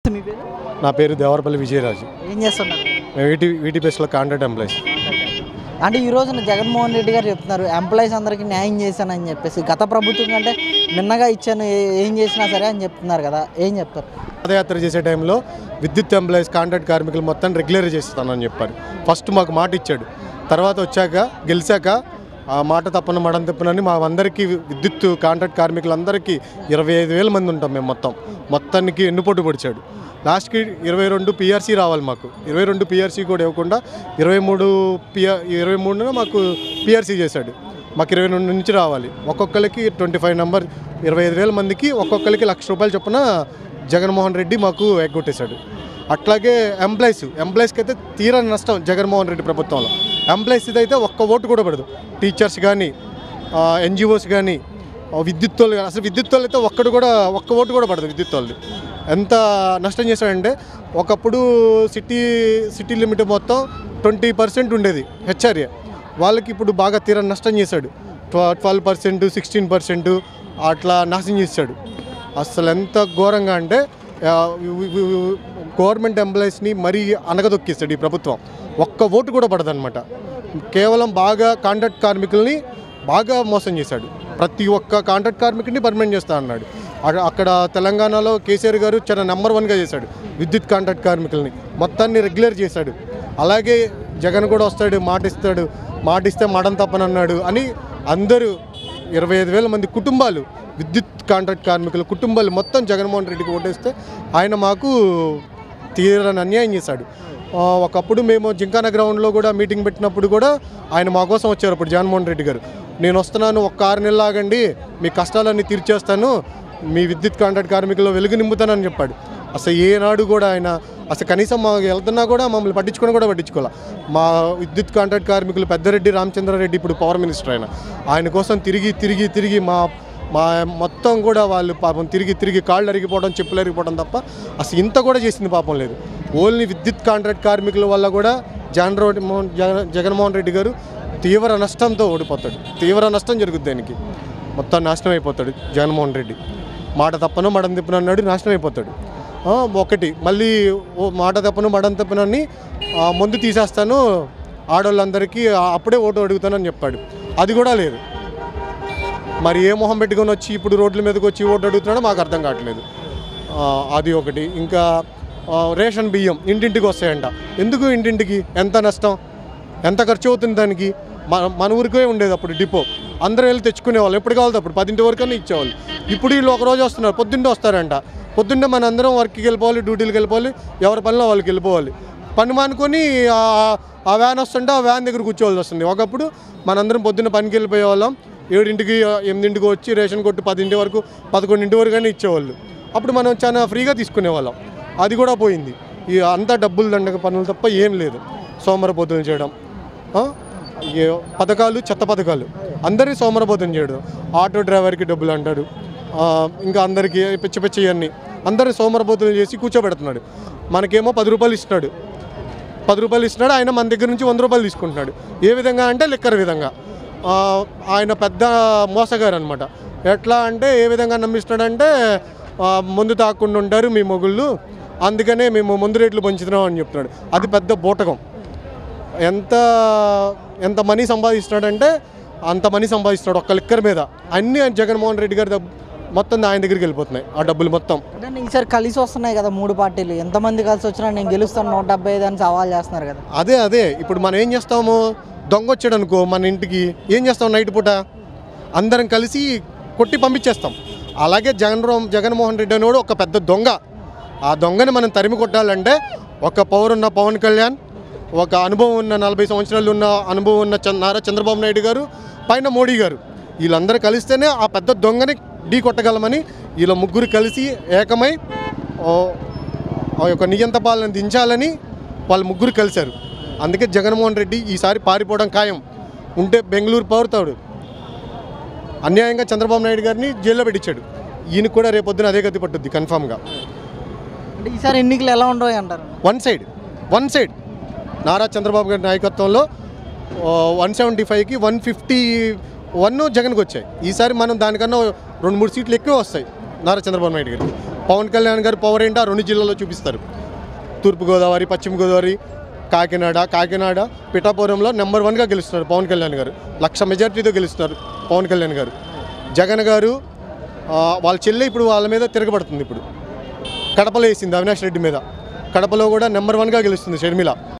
నమస్తే మీ పేరు నా పేరు దేవరపల్లి విజయరాజు ఏం చేస్తున్నారు మేము వీటి వీటి బెస్ట్లో కాంట్రాక్ట్ ఎంప్లాయీస్ అంటే ఈ రోజున జగన్మోహన్ రెడ్డి గారు చెప్తున్నారు ఎంప్లాయీస్ అందరికీ న్యాయం చేశానని చెప్పేసి గత ప్రభుత్వం కంటే మిన్నగా ఇచ్చాను ఏ- ఏం చేసినా సరే అని చెప్తున్నారు కదా ఏం చెప్తారు పాదయాత్ర చేసే టైంలో విద్యుత్ ఎంప్లాయీస్ కాంట్రాక్ట్ కార్మికులు మొత్తం రెగ్యులర్ చేస్తానని చెప్పారు ఫస్ట్ మాకు మాట ఇచ్చాడు తర్వాత వచ్చాక గెలిచాక ఆ మాట తప్పను మడం తప్పనని మా అందరికీ విద్యుత్ కాంట్రాక్ట్ కార్మికులందరికీ ఇరవై ఐదు వేల మంది ఉంటాం మేము మొత్తం మొత్తానికి ఎన్నుపోటు పొడిచాడు లాస్ట్కి ఇరవై రెండు పిఆర్సీ రావాలి మాకు ఇరవై రెండు పిఆర్సీ కూడా ఇవ్వకుండా ఇరవై మూడు పిఆర్ ఇరవై మూడున మాకు పిఆర్సీ చేశాడు మాకు ఇరవై రెండు నుంచి రావాలి ఒక్కొక్కరికి ట్వంటీ ఫైవ్ నెంబర్ ఇరవై ఐదు వేల మందికి ఒక్కొక్కరికి లక్ష రూపాయలు చొప్పున జగన్మోహన్ రెడ్డి మాకు ఎగ్గొట్టేశాడు అట్లాగే ఎంప్లాయీస్ ఎంప్లాయీస్కి అయితే తీరని నష్టం జగన్మోహన్ రెడ్డి ప్రభుత్వంలో ఎంప్లాయీస్ అయితే ఒక్క ఓటు కూడా పడదు టీచర్స్ కానీ ఎన్జిఓస్ కానీ విద్యుత్ వాళ్ళు కానీ అసలు విద్యుత్ వాళ్ళు అయితే ఒక్కడు కూడా ఒక్క ఓటు కూడా పడదు విద్యుత్ వాళ్ళు ఎంత నష్టం చేశాడంటే ఒకప్పుడు సిటీ సిటీ లిమిట్ మొత్తం ట్వంటీ పర్సెంట్ ఉండేది హెచ్ఆర్ఏ వాళ్ళకి ఇప్పుడు బాగా తీరని నష్టం చేశాడు ట్వెల్వ్ పర్సెంట్ సిక్స్టీన్ పర్సెంట్ అట్లా నాశనం చేశాడు అసలు ఎంత ఘోరంగా అంటే ఆ, వి- వి- వి- గవర్నమెంట్ ఎంప్లాయీస్ని మరీ అనగదొక్కిస్తాడు ఈ ప్రభుత్వం ఒక్క ఓటు కూడా పడదనమాట కేవలం బాగా కాంట్రాక్ట్ కార్మికుల్ని బాగా మోసం చేశాడు ప్రతి ఒక్క కాంట్రాక్ట్ కార్మికుడిని పర్మనెంట్ చేస్తా అన్నాడు అక్కడ- అక్కడ తెలంగాణలో కేసీఆర్ గారు చాలా నెంబర్ వన్గా చేశాడు విద్యుత్ కాంట్రాక్ట్ కార్మికుల్ని మొత్తాన్ని రెగ్యులర్ చేశాడు అలాగే జగన్ కూడా వస్తాడు మాట ఇస్తాడు మాట ఇస్తే మడం తప్పనన్నాడు అని అందరూ ఇరవై ఐదు వేల మంది కుటుంబాలు విద్యుత్ కాంట్రాక్ట్ కార్మికుల కుటుంబాలు మొత్తం జగన్మోహన్ రెడ్డికి ఓటేస్తే ఆయన మాకు తీరని అన్యాయం చేశాడు ఆ, ఒకప్పుడు మేము జింకాన గ్రౌండ్లో కూడా మీటింగ్ పెట్టినప్పుడు కూడా ఆయన మా కోసం వచ్చారు అప్పుడు జగన్మోహన్ రెడ్డి గారు నేను వస్తున్నాను ఒక్క ఆరు నెలలు ఆగండి మీ కష్టాలన్నీ తీర్చేస్తాను మీ విద్యుత్ కాంట్రాక్ట్ కార్మికులు వెలుగు నింపుతానని చెప్పాడు అసలు ఏనాడు కూడా ఆయన అసలు కనీసం మా వెళ్తున్నా కూడా మమ్మల్ని పట్టించుకొని కూడా పట్టించుకోవాలి మా విద్యుత్ కాంట్రాక్ట్ కార్మికులు పెద్దరెడ్డి రామచంద్రారెడ్డి ఇప్పుడు పవర్ మినిస్టర్ ఆయన ఆయన కోసం తిరిగి తిరిగి తిరిగి మా మా మొత్తం కూడా వాళ్ళు పాపం తిరిగి తిరిగి కాళ్ళు అరిగిపోవడం చెప్పులు అరిగిపోవడం తప్ప అసలు ఇంత కూడా చేసింది పాపం లేదు ఓన్లీ విద్యుత్ కాంట్రాక్ట్ కార్మికుల వల్ల కూడా జగన్ రెడ్డి మోహన్ జగన్ జగన్మోహన్ రెడ్డి గారు తీవ్ర నష్టంతో ఓడిపోతాడు తీవ్ర నష్టం జరుగుతుంది దానికి మొత్తం నాశనం అయిపోతాడు జగన్మోహన్ రెడ్డి మాట తప్పను మడం తిప్పను అన్నాడు నాశనం అయిపోతాడు ఆ, ఒకటి మళ్ళీ ఓ మాట తప్పను మడం తప్పనని ఆ, ముందు తీసేస్తాను ఆడవాళ్ళందరికీ ఆ, అప్పుడే ఓటు అడుగుతానని చెప్పాడు అది కూడా లేదు మరి ఏ మొహం పెట్టుకొని వచ్చి ఇప్పుడు రోడ్ల మీదకి వచ్చి ఓటు అడుగుతున్నాడో మాకు అర్థం కావట్లేదు ఆ, అది ఒకటి ఇంకా ఆ, రేషన్ బియ్యం ఇంటింటికి వస్తాయంట ఎందుకు ఇంటింటికి ఎంత నష్టం ఎంత ఖర్చు అవుతుంది దానికి మన మన ఊరికే ఉండేది అప్పుడు డిపో అందరూ వెళ్ళి తెచ్చుకునేవాళ్ళు ఎప్పుడు కావాలి అప్పుడు పదింటి వరకనే ఇచ్చేవాళ్ళు ఇప్పుడు వీళ్ళు ఒక రోజు వస్తున్నారు పొద్దున్నే వస్తారంట పొద్దున్నే మన అందరం వర్క్కి వెళ్ళిపోవాలి డ్యూటీలకు వెళ్ళిపోవాలి ఎవరి పనిలో వాళ్ళకి వెళ్ళిపోవాలి పని మానుకొని ఆ- ఆ వ్యాన్ వస్తుంటే ఆ వ్యాన్ దగ్గర కూర్చోవాల్సి వస్తుంది ఒకప్పుడు మనందరం పొద్దున్న పనికి వెళ్ళిపోయే వాళ్ళం ఏడింటికి ఎనిమిదింటికి వచ్చి రేషన్ కొట్టి పదింటి వరకు పదకొండింటి వరకు కానీ ఇచ్చేవాళ్ళు అప్పుడు మనం చాలా ఫ్రీగా తీసుకునేవాళ్ళం అది కూడా పోయింది ఈ అంతా డబ్బులు దండగ పనులు తప్ప ఏం లేదు సోమరపోతులు చేయడం ఆ? ఏ పథకాలు చెత్త పథకాలు అందరి సోమరబోధం చేయడం ఆటో డ్రైవర్కి డబ్బులు అంటాడు ఆ, ఇంకా అందరికీ పిచ్చి పిచ్చి అన్నీ అందరిని సోమరబోతులు చేసి కూర్చోబెడుతున్నాడు మనకేమో పది రూపాయలు ఇస్తున్నాడు పది రూపాయలు ఇస్తున్నాడు ఆయన మన దగ్గర నుంచి వంద రూపాయలు తీసుకుంటున్నాడు ఏ విధంగా అంటే లెక్కర విధంగా ఆ, ఆయన పెద్ద మోసగారు అనమాట ఎట్లా అంటే ఏ విధంగా నమ్మిస్తున్నాడంటే ఆ, ముందు తాకుండా ఉంటారు మీ మొగుళ్ళు అందుకనే మేము ముందు రేట్లు పంచుతున్నాం అని చెప్తున్నాడు అది పెద్ద బూటకం ఎంత ఎంత మనీ సంపాదిస్తున్నాడంటే అంత మనీ సంపాదిస్తున్నాడు ఒక్క లిక్కర్ మీద అన్నీ ఆయన జగన్మోహన్ రెడ్డి గారి దబ్- మొత్తం ఆయన దగ్గరికి వెళ్ళిపోతున్నాయి ఆ డబ్బులు మొత్తం అంటే ఈసారి కలిసి వస్తున్నాయి కదా మూడు పార్టీలు ఎంతమంది కలిసి వచ్చినా నేను గెలుస్తాను నూట డెబ్బై ఐదు అని సవాల్ చేస్తున్నారు కదా అదే అదే ఇప్పుడు మనం ఏం చేస్తాము దొంగ వచ్చాడు అనుకో మన ఇంటికి ఏం చేస్తాం నైట్ పూట అందరం కలిసి కొట్టి పంపించేస్తాం అలాగే జగన్ రామ్- జగన్మోహన్ రెడ్డి అనేవాడు ఒక పెద్ద దొంగ ఆ దొంగని మనం తరిమి కొట్టాలంటే ఒక పౌరున్న పవన్ కళ్యాణ్ ఒక అనుభవం ఉన్న నలభై సంవత్సరాలు ఉన్న అనుభవం ఉన్న చంద్ర నారా చంద్రబాబు నాయుడు గారు పైన మోడీ గారు వీళ్ళందరూ కలిస్తేనే ఆ పెద్ద దొంగని ఢీ కొట్టగలమని వీళ్ళ ముగ్గురు కలిసి ఏకమై ఓ, ఆ యొక్క నియంత పాలన దించాలని వాళ్ళు ముగ్గురు కలిశారు అందుకే జగన్మోహన్ రెడ్డి ఈసారి పారిపోవడం ఖాయం ఉంటే బెంగళూరు పౌరుతాడు అన్యాయంగా చంద్రబాబు నాయుడు గారిని జైల్లో పెట్టించాడు ఈయనకు కూడా రేపొద్దున అదే గతి పట్టుద్ది కన్ఫామ్గా అంటే ఈసారి ఎన్నికలు ఎలా ఉండవు అంటారు one side one side Nara Chandrababu గారి నాయకత్వంలో వన్ సెవెంటీ ఫైవ్కి వన్ ఫిఫ్టీ వన్ జగన్కి వచ్చాయి ఈసారి మనం దానికన్నా రెండు మూడు సీట్లు ఎక్కువ వస్తాయి నారా చంద్రబాబు నాయుడు గారికి పవన్ కళ్యాణ్ గారు పవర్ ఏంటో ఆ రెండు జిల్లాల్లో చూపిస్తారు తూర్పుగోదావరి పశ్చిమ గోదావరి కాకినాడ కాకినాడ పిఠాపురంలో నెంబర్ వన్గా గెలుస్తున్నారు పవన్ కళ్యాణ్ గారు లక్ష మెజార్టీతో గెలుస్తున్నారు పవన్ కళ్యాణ్ గారు జగన్ గారు ఆ, వాళ్ళ చెల్లె ఇప్పుడు వాళ్ళ మీద తిరగబడుతుంది ఇప్పుడు కడపలో వేసింది అవినాష్ రెడ్డి మీద కడపలో కూడా నెంబర్ వన్గా గెలుస్తుంది షర్మిల